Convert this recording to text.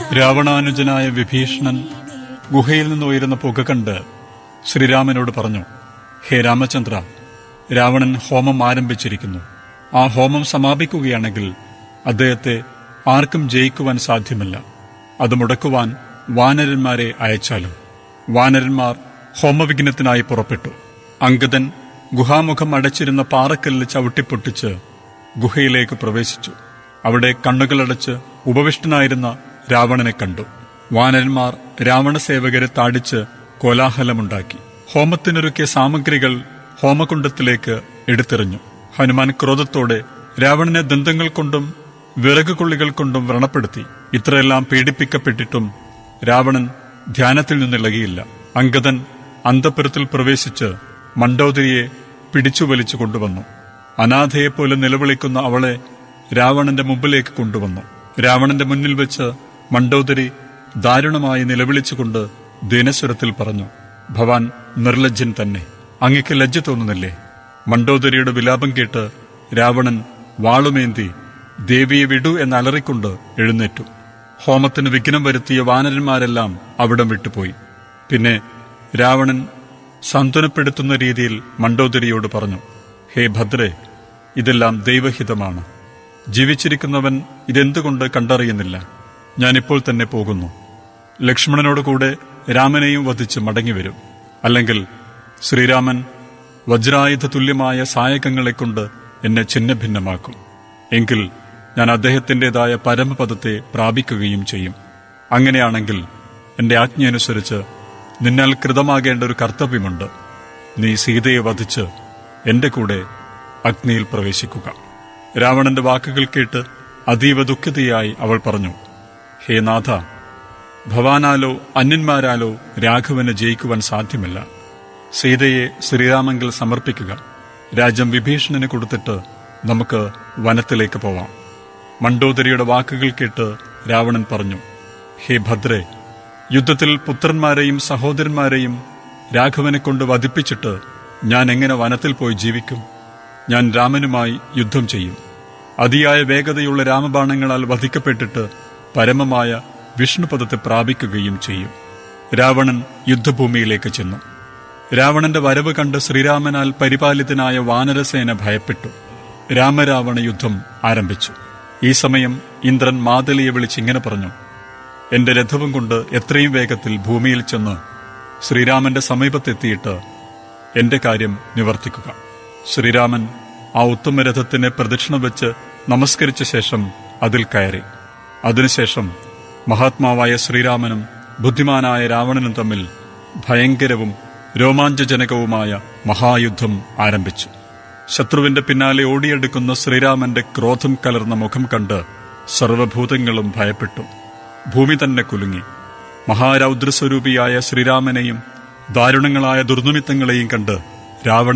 രാവണാനുജനായ വിഭീഷണൻ ഗുഹയിൽ നിന്ന് ഉയരുന്ന പുക കണ്ട് ശ്രീരാമനോട് പറഞ്ഞു ഹേ രാമചന്ദ്ര രാവണൻ ഹോമം ആരംഭിച്ചിരിക്കുന്നു ആ ഹോമം സമാപിക്കുകയാണെങ്കിൽ അദ്ദേഹത്തെ ആർക്കും ജയിക്കുവാൻ സാധ്യമല്ല അത് മുടക്കുവാൻ വാനരന്മാരെ അയച്ചാലും വാനരന്മാർ ഹോമവിഘ്നത്തിനായി പുറപ്പെട്ടു അങ്കദൻ ഗുഹാമുഖം അടച്ചിരുന്ന പാറക്കല്ല് ചവിട്ടിപ്പൊട്ടിച്ച് ഗുഹയിലേക്ക് പ്രവേശിച്ചു അവിടെ കണ്ണുകളടച്ച് ഉപവിഷ്ടനായിരുന്ന രാവണനെ കണ്ടു വാനരന്മാർ രാവണസേവകരെ താടിച്ച് കോലാഹലമുണ്ടാക്കി ഹോമത്തിനൊരുക്കിയ സാമഗ്രികൾ ഹോമകുണ്ടത്തിലേക്ക് എടുത്തെറിഞ്ഞു ഹനുമാൻ ക്രോധത്തോടെ രാവണനെ ദന്തങ്ങൾ കൊണ്ടും വിറകുകൊള്ളികൾ കൊണ്ടും വ്രണപ്പെടുത്തി ഇത്രയെല്ലാം പീഡിപ്പിക്കപ്പെട്ടിട്ടും രാവണൻ ധ്യാനത്തിൽ നിന്നിളകിയില്ല അങ്കദൻ അന്തപുരത്തിൽ പ്രവേശിച്ച് മണ്ഡോദരിയെ പിടിച്ചു വലിച്ചു കൊണ്ടുവന്നു അനാഥയെപ്പോലെ നിലവിളിക്കുന്ന അവളെ രാവണന്റെ മുമ്പിലേക്ക് കൊണ്ടുവന്നു രാവണന്റെ മുന്നിൽ വെച്ച് മണ്ഡോദരി ദാരുണമായി നിലവിളിച്ചുകൊണ്ട് ദീനസ്വരത്തിൽ പറഞ്ഞു ഭവാൻ നിർലജ്ജൻ തന്നെ അങ്ങക്ക് ലജ്ജ തോന്നുന്നില്ലേ മണ്ഡോദരിയുടെ വിലാപം കേട്ട് രാവണൻ വാളുമേന്തി ദേവിയെ വിടു എന്നലറിക്കൊണ്ട് എഴുന്നേറ്റു ഹോമത്തിന് വിഘ്നം വരുത്തിയ വാനരന്മാരെല്ലാം അവിടം വിട്ടുപോയി പിന്നെ രാവണൻ സാന്ത്വനപ്പെടുത്തുന്ന രീതിയിൽ മണ്ഡോദരിയോട് പറഞ്ഞു ഹേ ഭദ്രേ ഇതെല്ലാം ദൈവഹിതമാണ് ജീവിച്ചിരിക്കുന്നവൻ ഇതെന്തുകൊണ്ട് കണ്ടറിയുന്നില്ല ഞാനിപ്പോൾ തന്നെ പോകുന്നു ലക്ഷ്മണനോട് കൂടെ രാമനെയും വധിച്ച് മടങ്ങിവരും അല്ലെങ്കിൽ ശ്രീരാമൻ വജ്രായുധ തുല്യമായ സായകങ്ങളെ കൊണ്ട് എന്നെ ഛിന്നഭിന്നമാക്കും എങ്കിൽ ഞാൻ അദ്ദേഹത്തിൻ്റെതായ പരമപദത്തെ പ്രാപിക്കുകയും ചെയ്യും അങ്ങനെയാണെങ്കിൽ എന്റെ ആജ്ഞയനുസരിച്ച് നിന്നാൽ കൃതമാകേണ്ട ഒരു കർത്തവ്യമുണ്ട് നീ സീതയെ വധിച്ച് എന്റെ കൂടെ അഗ്നിയിൽ പ്രവേശിക്കുക രാവണന്റെ വാക്കുകൾ കേട്ട് അതീവ ദുഃഖിതയായി അവൾ പറഞ്ഞു ഹേ നാഥ ഭവാനാലോ അന്യന്മാരാലോ രാഘവന് ജയിക്കുവാൻ സാധ്യമല്ല സീതയെ ശ്രീരാമങ്കിൽ സമർപ്പിക്കുക രാജ്യം വിഭീഷണന് കൊടുത്തിട്ട് നമുക്ക് വനത്തിലേക്ക് പോവാം മണ്ഡോദരിയുടെ വാക്കുകൾ കേട്ട് രാവണൻ പറഞ്ഞു ഹേ ഭദ്രേ യുദ്ധത്തിൽ പുത്രന്മാരെയും സഹോദരന്മാരെയും രാഘവനെ കൊണ്ട് വധിപ്പിച്ചിട്ട് ഞാൻ എങ്ങനെ വനത്തിൽ പോയി ജീവിക്കും ഞാൻ രാമനുമായി യുദ്ധം ചെയ്യും അതിയായ വേഗതയുള്ള രാമബാണങ്ങളാൽ വധിക്കപ്പെട്ടിട്ട് പരമമായ വിഷ്ണുപദത്തെ പ്രാപിക്കുകയും ചെയ്യും രാവണൻ യുദ്ധഭൂമിയിലേക്ക് ചെന്നു രാവണന്റെ വരവ് കണ്ട് ശ്രീരാമനാൽ പരിപാലിതനായ വാനരസേന ഭയപ്പെട്ടു രാമരാവണ യുദ്ധം ആരംഭിച്ചു ഈ സമയം ഇന്ദ്രൻ മാതലിയെ വിളിച്ച് ഇങ്ങനെ പറഞ്ഞു എന്റെ രഥവും കൊണ്ട് എത്രയും വേഗത്തിൽ ഭൂമിയിൽ ചെന്ന് ശ്രീരാമന്റെ സമീപത്തെത്തിയിട്ട് എന്റെ കാര്യം നിവർത്തിക്കുക ശ്രീരാമൻ ആ ഉത്തമരഥത്തിനെ പ്രദക്ഷിണം വെച്ച് നമസ്കരിച്ച ശേഷം അതിൽ കയറി അതിനുശേഷം മഹാത്മാവായ ശ്രീരാമനും ബുദ്ധിമാനായ രാവണനും തമ്മിൽ ഭയങ്കരവും രോമാഞ്ചജനകവുമായ മഹായുദ്ധം ആരംഭിച്ചു ശത്രുവിന്റെ പിന്നാലെ ഓടിയെടുക്കുന്ന ശ്രീരാമന്റെ ക്രോധം കലർന്ന മുഖം കണ്ട് സർവഭൂതങ്ങളും ഭയപ്പെട്ടു ഭൂമി തന്നെ കുലുങ്ങി മഹാരൗദ്രസ്വരൂപിയായ ശ്രീരാമനെയും ദാരുണങ്ങളായ ദുർനിമിത്തങ്ങളെയും കണ്ട് രാവണൻ